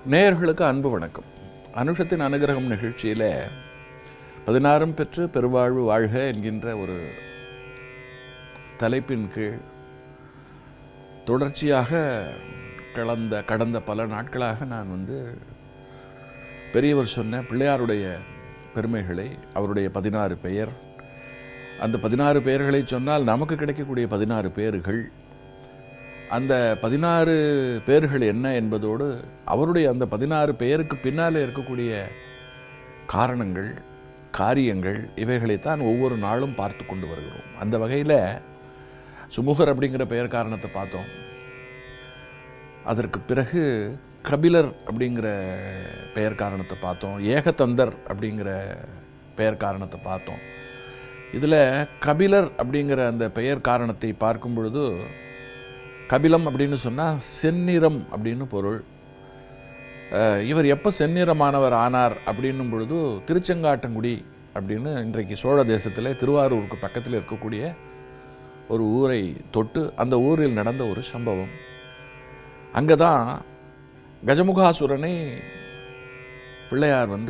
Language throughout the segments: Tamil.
நேயர்களுக்கு அன்பு வணக்கம் அனுஷத்தின் அனுகிரகம் நிகழ்ச்சியில் பதினாறும் பெற்று பெருவாழ்வு வாழ்க என்கின்ற ஒரு தலைப்பின் கீழ் தொடர்ச்சியாக கலந்த கடந்த பல நாட்களாக நான் வந்து பெரியவர் சொன்ன பிள்ளையாருடைய பெருமைகளை அவருடைய பதினாறு பெயர் அந்த பதினாறு பெயர்களை சொன்னால் நமக்கு கிடைக்கக்கூடிய பதினாறு பேர்கள் அந்த பதினாறு பேர்கள் என்ன என்பதோடு அவருடைய அந்த பதினாறு பெயருக்கு பின்னாலே இருக்கக்கூடிய காரணங்கள் காரியங்கள் இவைகளைத்தான் ஒவ்வொரு நாளும் பார்த்து கொண்டு வருகிறோம் அந்த வகையில் சுமுகர் அப்படிங்கிற பெயர் காரணத்தை பார்த்தோம் அதற்கு பிறகு கபிலர் அப்படிங்கிற பெயர் காரணத்தை பார்த்தோம் ஏகதந்தர் அப்படிங்கிற பெயர் காரணத்தை பார்த்தோம் இதில் கபிலர் அப்படிங்கிற அந்த பெயர் காரணத்தை பார்க்கும் பொழுது கபிலம் அப்படின்னு சொன்னால் செந்நிறம் அப்படின்னு பொருள் அஹ், இவர் எப்போ செந்நிறமானவர் ஆனார் அப்படின்னும் பொழுது திருச்செங்காட்டங்குடி அப்படின்னு இன்றைக்கு சோழ தேசத்தில் திருவாரூருக்கு பக்கத்தில் இருக்கக்கூடிய ஒரு ஊரை தொட்டு அந்த ஊரில் நடந்த ஒரு சம்பவம் அங்கே தான் கஜமுகாசுரனை பிள்ளையார் வந்து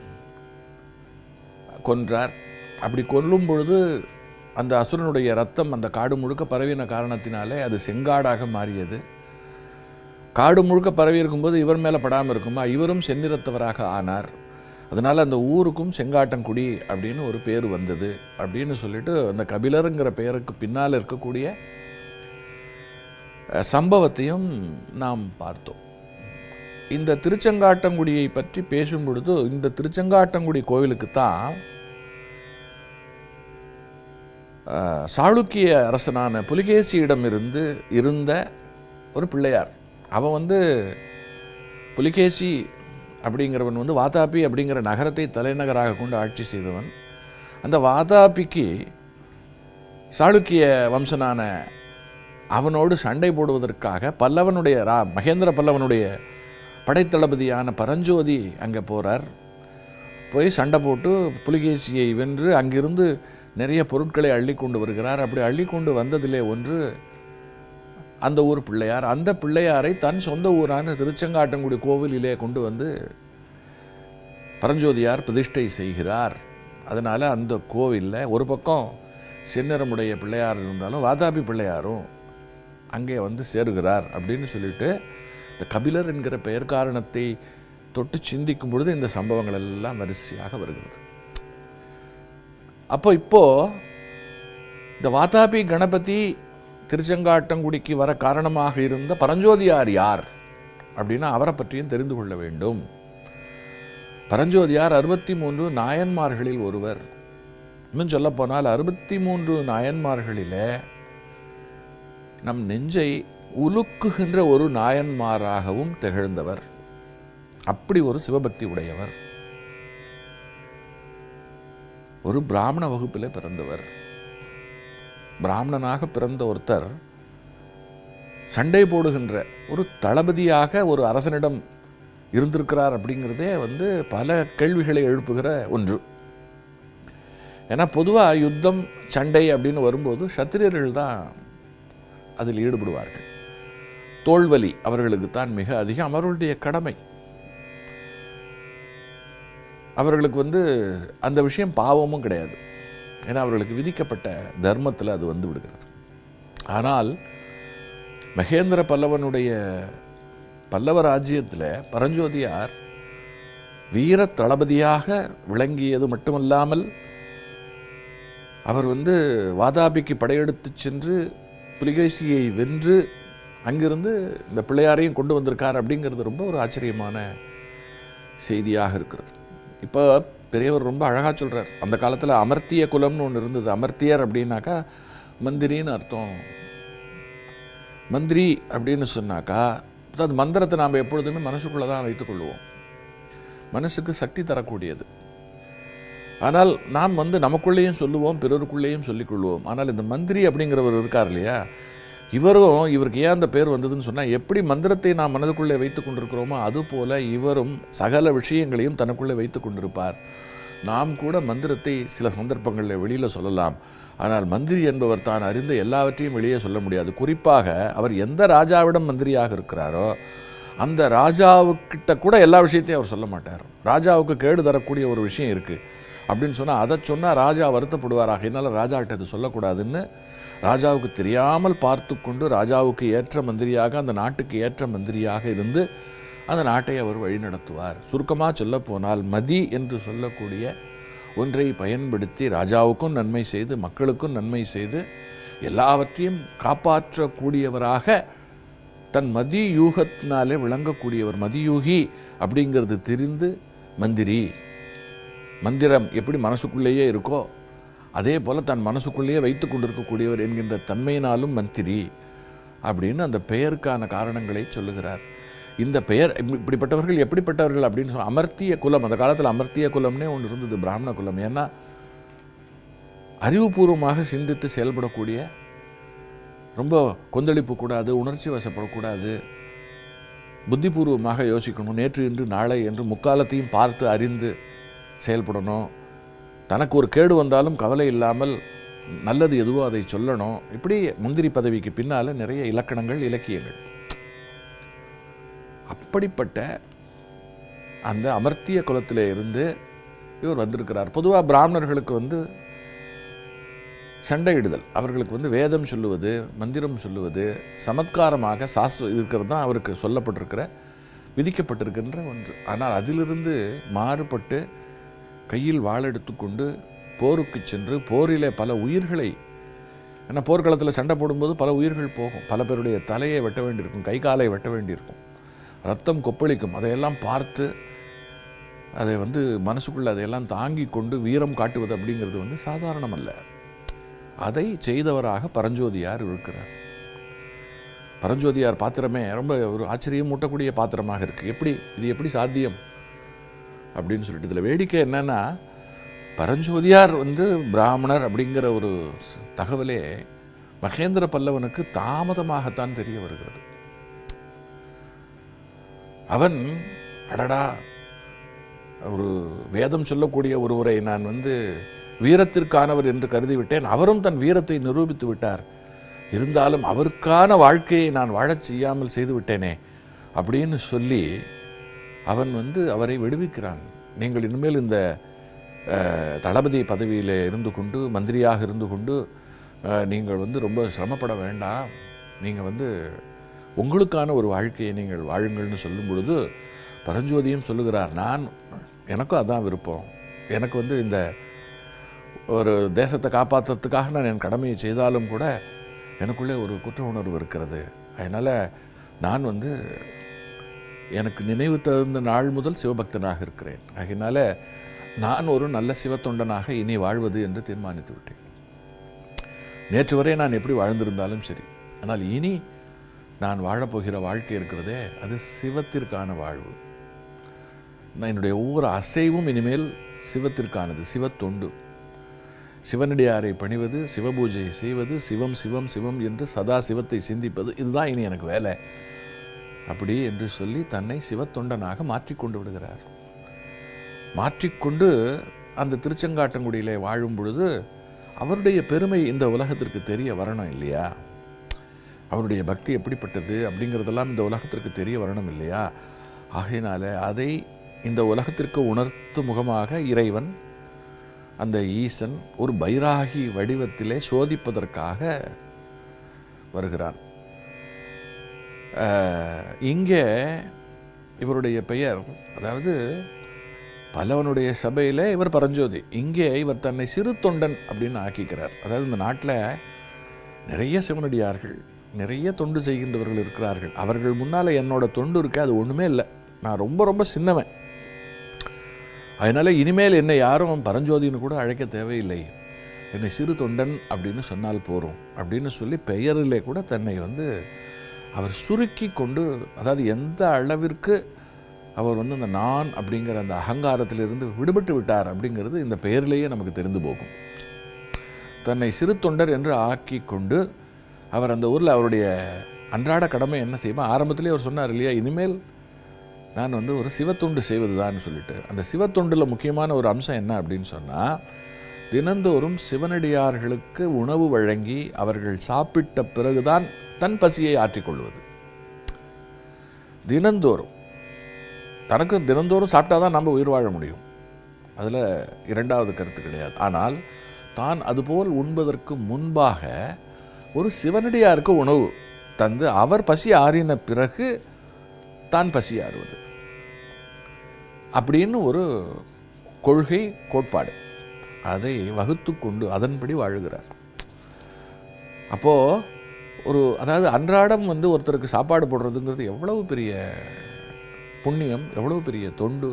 கொன்றார் அப்படி கொல்லும் பொழுது அந்த அசுரனுடைய ரத்தம் அந்த காடு முழுக்க பரவின காரணத்தினாலே அது செங்காடாக மாறியது காடு முழுக்க பரவி இருக்கும்போது இவர் மேலே படாமல் இருக்குமா இவரும் செந்நிறத்தவராக ஆனார் அதனால் அந்த ஊருக்கும் செங்காட்டங்குடி அப்படின்னு ஒரு பேர் வந்தது அப்படின்னு சொல்லிட்டு அந்த கபிலருங்கிற பெயருக்கு பின்னால் இருக்கக்கூடிய அஹ், சம்பவத்தையும் நாம் பார்த்தோம் இந்த திருச்செங்காட்டங்குடியை பற்றி பேசும் பொழுது இந்த திருச்செங்காட்டங்குடி கோவிலுக்கு தான் அஹ், சாளுக்கிய அரசனான புலிகேசியிடமிருந்து இருந்த ஒரு பிள்ளையார் அவன் வந்து புலிகேசி அப்படிங்கிறவன் வந்து வாதாபி அப்படிங்கிற நகரத்தை தலைநகராக கொண்டு ஆட்சி செய்தவன் அந்த வாதாபிக்கு சாளுக்கிய வம்சனான அவனோடு சண்டை போடுவதற்காக பல்லவனுடைய ரா மகேந்திர பல்லவனுடைய படைத்தளபதியான பரஞ்சோதி அங்கே போகிறார் போய் சண்டை போட்டு புலிகேசியை வென்று அங்கிருந்து நிறைய பொருட்களை அள்ளி கொண்டு வருகிறார் அப்படி அள்ளி கொண்டு வந்ததிலே ஒன்று அந்த ஊர் பிள்ளையார் அந்த பிள்ளையாரை தன் சொந்த ஊரான திருச்செங்காட்டங்குடி கோவிலிலே கொண்டு வந்து பரஞ்சோதியார் பிரதிஷ்டை செய்கிறார் அதனால் அந்த கோவிலில் ஒரு பக்கம் செந்நிறமுடைய பிள்ளையார் இருந்தாலும் வாதாபி பிள்ளையாரும் அங்கே வந்து சேருகிறார் அப்படின்னு சொல்லிட்டு இந்த கபிலர் என்கிற பெயர் காரணத்தை தொட்டு சிந்திக்கும் பொழுது இந்த சம்பவங்கள் எல்லாம் வரிசையாக வருகிறது அப்போ இப்போ இந்த வாதாபி கணபதி திருச்செங்காட்டங்குடிக்கு வர காரணமாக இருந்த பரஞ்சோதியார் யார் அப்படின்னா அவரை பற்றியும் தெரிந்து கொள்ள வேண்டும் பரஞ்சோதியார் அறுபத்தி மூன்று நாயன்மார்களில் ஒருவர் இன்னும் சொல்லப்போனால் அறுபத்தி மூன்று நாயன்மார்களிலே நம் நெஞ்சை உலுக்குகின்ற ஒரு நாயன்மாராகவும் திகழ்ந்தவர் அப்படி ஒரு சிவபக்தி உடையவர் ஒரு பிராமண வகுப்பிலே பிறந்தவர் பிராமணனாக பிறந்த ஒருத்தர் சண்டை போடுகின்ற ஒரு தளபதியாக ஒரு அரசனிடம் இருந்திருக்கிறார் அப்படிங்கிறதே வந்து பல கேள்விகளை எழுப்புகிற ஒன்று ஏன்னா பொதுவாக யுத்தம் சண்டை அப்படின்னு வரும்போது சத்திரியர்கள் தான் அதில் ஈடுபடுவார்கள் தோல்வலி அவர்களுக்கு தான் மிக அதிகம் அவர்களுடைய கடமை அவர்களுக்கு வந்து அந்த விஷயம் பாவமும் கிடையாது ஏன்னா அவர்களுக்கு விதிக்கப்பட்ட தர்மத்தில் அது வந்து விடுகிறது ஆனால் மகேந்திர பல்லவனுடைய பல்லவ ராஜ்யத்தில் பரஞ்சோதியார் வீர தளபதியாக விளங்கியது மட்டுமல்லாமல் அவர் வந்து வாதாபிக்கு படையெடுத்து சென்று புலிகேசியை வென்று அங்கிருந்து இந்த பிள்ளையாரையும் கொண்டு வந்திருக்கார் அப்படிங்கிறது ரொம்ப ஒரு ஆச்சரியமான செய்தியாக இருக்கிறது இப்போ பெரியவர் ரொம்ப அழகாக சொல்கிறார் அந்த காலத்தில் அமர்த்திய குலம்னு ஒன்று இருந்தது அமர்த்தியர் அப்படின்னாக்கா மந்திரின்னு அர்த்தம் மந்திரி அப்படின்னு சொன்னாக்கா அதாவது மந்திரத்தை நாம் எப்பொழுதுமே மனசுக்குள்ளே தான் வைத்துக்கொள்வோம் மனசுக்கு சக்தி தரக்கூடியது ஆனால் நாம் வந்து நமக்குள்ளேயும் சொல்லுவோம் பிறருக்குள்ளேயும் சொல்லிக்கொள்வோம் ஆனால் இந்த மந்திரி அப்படிங்கிறவர் இருக்கார் இல்லையா இவரும் இவருக்கு ஏன் அந்த பேர் வந்ததுன்னு சொன்னால் எப்படி மந்திரத்தை நாம் மனதுக்குள்ளே வைத்து கொண்டிருக்கிறோமோ அதுபோல இவரும் சகல விஷயங்களையும் தனக்குள்ளே வைத்து கொண்டிருப்பார் நாம் கூட மந்திரத்தை சில சந்தர்ப்பங்களில் வெளியில் சொல்லலாம் ஆனால் மந்திரி என்பவர் தான் அறிந்த எல்லாவற்றையும் வெளியே சொல்ல முடியாது குறிப்பாக அவர் எந்த ராஜாவிடம் மந்திரியாக இருக்கிறாரோ அந்த ராஜாவுக்கிட்ட கூட எல்லா விஷயத்தையும் அவர் சொல்ல மாட்டார் ராஜாவுக்கு கேடு தரக்கூடிய ஒரு விஷயம் இருக்குது அப்படின்னு சொன்னால் அதை சொன்னால் ராஜா வருத்தப்படுவாராக என்னால் ராஜாக்கிட்ட இது சொல்லக்கூடாதுன்னு ராஜாவுக்கு தெரியாமல் பார்த்து கொண்டு ராஜாவுக்கு ஏற்ற மந்திரியாக அந்த நாட்டுக்கு ஏற்ற மந்திரியாக இருந்து அந்த நாட்டை அவர் வழிநடத்துவார் சுருக்கமாக சொல்லப்போனால் மதி என்று சொல்லக்கூடிய ஒன்றை பயன்படுத்தி ராஜாவுக்கும் நன்மை செய்து மக்களுக்கும் நன்மை செய்து எல்லாவற்றையும் காப்பாற்றக்கூடியவராக தன் மதியூகத்தினாலே விளங்கக்கூடியவர் மதியூகி அப்படிங்கிறது தெரிந்து மந்திரி மந்திரம் எப்படி மனசுக்குள்ளேயே இருக்கோ அதே போல் தன் மனசுக்குள்ளேயே வைத்து கொண்டிருக்கக்கூடியவர் என்கின்ற தன்மையினாலும் மந்திரி அப்படின்னு அந்த பெயருக்கான காரணங்களை சொல்லுகிறார் இந்த பெயர் இப்படி- இப்படிப்பட்டவர்கள் எப்படிப்பட்டவர்கள் அப்படின்னு சொன்ன அமர்த்திய குலம் அந்த காலத்தில் அமர்த்திய குலம்னே ஒன்று இருந்தது பிராமண குலம் ஏன்னா அறிவுபூர்வமாக சிந்தித்து செயல்படக்கூடிய ரொம்ப கொந்தளிப்பு கூடாது உணர்ச்சி வசப்படக்கூடாது புத்திபூர்வமாக யோசிக்கணும் நேற்று இன்று நாளை என்று முக்காலத்தையும் பார்த்து அறிந்து செயல்படணும் தனக்கு ஒரு கேடு வந்தாலும் கவலை இல்லாமல் நல்லது எதுவோ அதை சொல்லணும் இப்படி முந்திரி பதவிக்கு பின்னால் நிறைய இலக்கணங்கள் இலக்கியங்கள் அப்படிப்பட்ட அந்த அமர்த்திய குலத்திலே இருந்து இவர் வந்திருக்கிறார் பொதுவாக பிராமணர்களுக்கு வந்து சண்டையிடுதல் அவர்களுக்கு வந்து வேதம் சொல்லுவது மந்திரம் சொல்லுவது சமத்காரமாக சாஸ்திர இருக்கிறது தான் அவருக்கு சொல்லப்பட்டிருக்கிற விதிக்கப்பட்டிருக்கின்ற ஒன்று ஆனால் அதிலிருந்து மாறுபட்டு கையில் வாள் எடுத்துக்கொண்டு போருக்கு சென்று போரிலே பல உயிர்களை ஏன்னா போர்க்களத்தில் சண்டை போடும்போது பல உயிர்கள் போகும் பல பேருடைய தலையை வெட்ட வேண்டியிருக்கும் கை காலை வெட்ட வேண்டியிருக்கும் ரத்தம் கொப்பளிக்கும் அதையெல்லாம் பார்த்து அதை வந்து மனசுக்குள்ள அதையெல்லாம் தாங்கி கொண்டு வீரம் காட்டுவது அப்படிங்கிறது வந்து சாதாரணம் அல்ல அதை செய்தவராக பரஞ்சோதியார் இருக்கிறார் பரஞ்சோதியார் பாத்திரமே ரொம்ப ஒரு ஆச்சரியம் மூட்டக்கூடிய பாத்திரமாக இருக்குது எப்படி இது எப்படி சாத்தியம் அப்படின்னு சொல்லிட்டு இதில் வேடிக்கை என்னன்னா பரஞ்சோதியார் வந்து பிராமணர் அப்படிங்கிற ஒரு ஸ்- தகவலே மகேந்திர பல்லவனுக்கு தாமதமாகத்தான் தெரிய வருகிறது அவன் அடடா ஒரு வேதம் சொல்லக்கூடிய ஒருவரை நான் வந்து வீரத்திற்கானவர் என்று கருதி விட்டேன் அவரும் தன் வீரத்தை நிரூபித்து விட்டார் இருந்தாலும் அவருக்கான வாழ்க்கையை நான் வாழச் செய்யாமல் செய்து விட்டேனே அப்படின்னு சொல்லி அவன் வந்து அவரை விடுவிக்கிறான் நீங்கள் இனிமேல் இந்த அஹ், தளபதி பதவியில் இருந்து கொண்டு மந்திரியாக இருந்து கொண்டு அஹ், நீங்கள் வந்து ரொம்ப சிரமப்பட வேண்டாம் நீங்கள் வந்து உங்களுக்கான ஒரு வாழ்க்கையை நீங்கள் வாழுங்கள்னு சொல்லும் பொழுது பரஞ்சோதியும் சொல்லுகிறார் நான் எனக்கும் அதான் விருப்பம் எனக்கு வந்து இந்த ஒரு தேசத்தை காப்பாற்றுறதுக்காக நான் என் கடமையை செய்தாலும் கூட எனக்குள்ளே ஒரு குற்ற உணர்வு இருக்கிறது அதனால் நான் வந்து எனக்கு நினைவு தகுந்த நாள் முதல் சிவபக்தனாக இருக்கிறேன் ஆகையினால நான் ஒரு நல்ல சிவத்தொண்டனாக இனி வாழ்வது என்று தீர்மானித்து விட்டேன் நேற்று வரை நான் எப்படி வாழ்ந்திருந்தாலும் சரி ஆனால் இனி நான் வாழப்போகிற வாழ்க்கை இருக்கிறதே அது சிவத்திற்கான வாழ்வு நான் என்னுடைய ஒவ்வொரு அசைவும் இனிமேல் சிவத்திற்கானது சிவத்தொண்டு சிவனடியாரை பணிவது சிவபூஜை செய்வது சிவம் சிவம் சிவம் என்று சதா சிவத்தை சிந்திப்பது இதுதான் இனி எனக்கு வேலை அப்படி என்று சொல்லி தன்னை சிவத்தொண்டனாக மாற்றிக்கொண்டு விடுகிறார் மாற்றிக்கொண்டு அந்த திருச்செங்காட்டங்குடியிலே வாழும் பொழுது அவருடைய பெருமை இந்த உலகத்திற்கு தெரிய வரணும் இல்லையா அவருடைய பக்தி எப்படிப்பட்டது அப்படிங்கிறதெல்லாம் இந்த உலகத்திற்கு தெரிய வரணும் இல்லையா ஆகையினால அதை இந்த உலகத்திற்கு உணர்த்து முகமாக இறைவன் அந்த ஈசன் ஒரு பைராகி வடிவத்திலே சோதிப்பதற்காக வருகிறான் அஹ், இங்கே இவருடைய பெயர் அதாவது பல்லவனுடைய சபையில் இவர் பரஞ்சோதி இங்கே இவர் தன்னை சிறு தொண்டன் அப்படின்னு ஆக்கிக்கிறார் அதாவது இந்த நாட்டில் நிறைய சிவனடியார்கள் நிறைய தொண்டு செய்கின்றவர்கள் இருக்கிறார்கள் அவர்கள் முன்னால் என்னோட தொண்டு இருக்கு அது ஒன்றுமே இல்லை நான் ரொம்ப ரொம்ப சின்னவன் அதனால் இனிமேல் என்னை யாரும் பரஞ்சோதின்னு கூட அழைக்க தேவையில்லை என்னை சிறு தொண்டன் அப்படின்னு சொன்னால் போகிறோம் அப்படின்னு சொல்லி பெயரிலே கூட தன்னை வந்து அவர் சுருக்கி கொண்டு அதாவது எந்த அளவிற்கு அவர் வந்து அந்த நான் அப்படிங்கிற அந்த அகங்காரத்திலிருந்து விடுபட்டு விட்டார் அப்படிங்கிறது இந்த பெயரிலேயே நமக்கு தெரிந்து போகும் தன்னை சிறு தொண்டர் என்று ஆக்கி கொண்டு அவர் அந்த ஊரில் அவருடைய அன்றாட கடமை என்ன செய்யுமா ஆரம்பத்திலே அவர் சொன்னார் இல்லையா இனிமேல் நான் வந்து ஒரு சிவத்தொண்டு செய்வது சொல்லிட்டு அந்த சிவத்தொண்டில் முக்கியமான ஒரு அம்சம் என்ன அப்படின்னு சொன்னால் தினந்தோறும் சிவனடியார்களுக்கு உணவு வழங்கி அவர்கள் சாப்பிட்ட பிறகுதான் தன் பசியை ஆற்றிக்கொள்வது தினந்தோறும் தனக்கு தினந்தோறும் சாப்பிட்டா தான் நம்ம உயிர் வாழ முடியும் அதில் இரண்டாவது கருத்து கிடையாது ஆனால் தான் அதுபோல் உண்பதற்கு முன்பாக ஒரு சிவனடியாருக்கு உணவு தந்து அவர் பசி ஆறின பிறகு தான் பசி ஆறுவது அப்படின்னு ஒரு கொள்கை கோட்பாடு அதை வகுத்து கொண்டு அதன்படி வாழுகிறார் அப்போது ஒரு அதாவது அன்றாடம் வந்து ஒருத்தருக்கு சாப்பாடு போடுறதுங்கிறது எவ்வளவு பெரிய புண்ணியம் எவ்வளவு பெரிய தொண்டு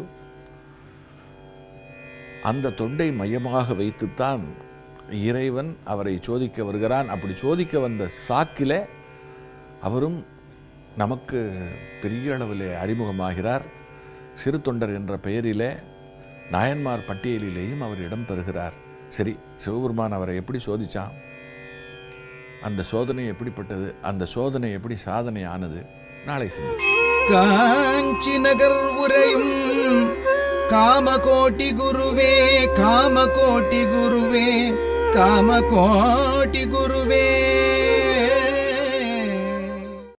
அந்த தொண்டை மையமாக வைத்துத்தான் இறைவன் அவரை சோதிக்க வருகிறான் அப்படி சோதிக்க வந்த சாக்கிலே அவரும் நமக்கு பெரிய அளவிலே அறிமுகமாகிறார் சிறு தொண்டர் என்ற பெயரிலே நாயன்மார் பட்டியலிலேயும் அவர் இடம் பெறுகிறார் சரி சிவபெருமான் அவரை எப்படி சோதிச்சான் அந்த சோதனை எப்படிப்பட்டது அந்த சோதனை எப்படி சாதனை ஆனது நாளை சிந்தி காஞ்சி நகர் உரையும் காமகோட்டி குருவே காமகோட்டி குருவே காமகோட்டி குருவே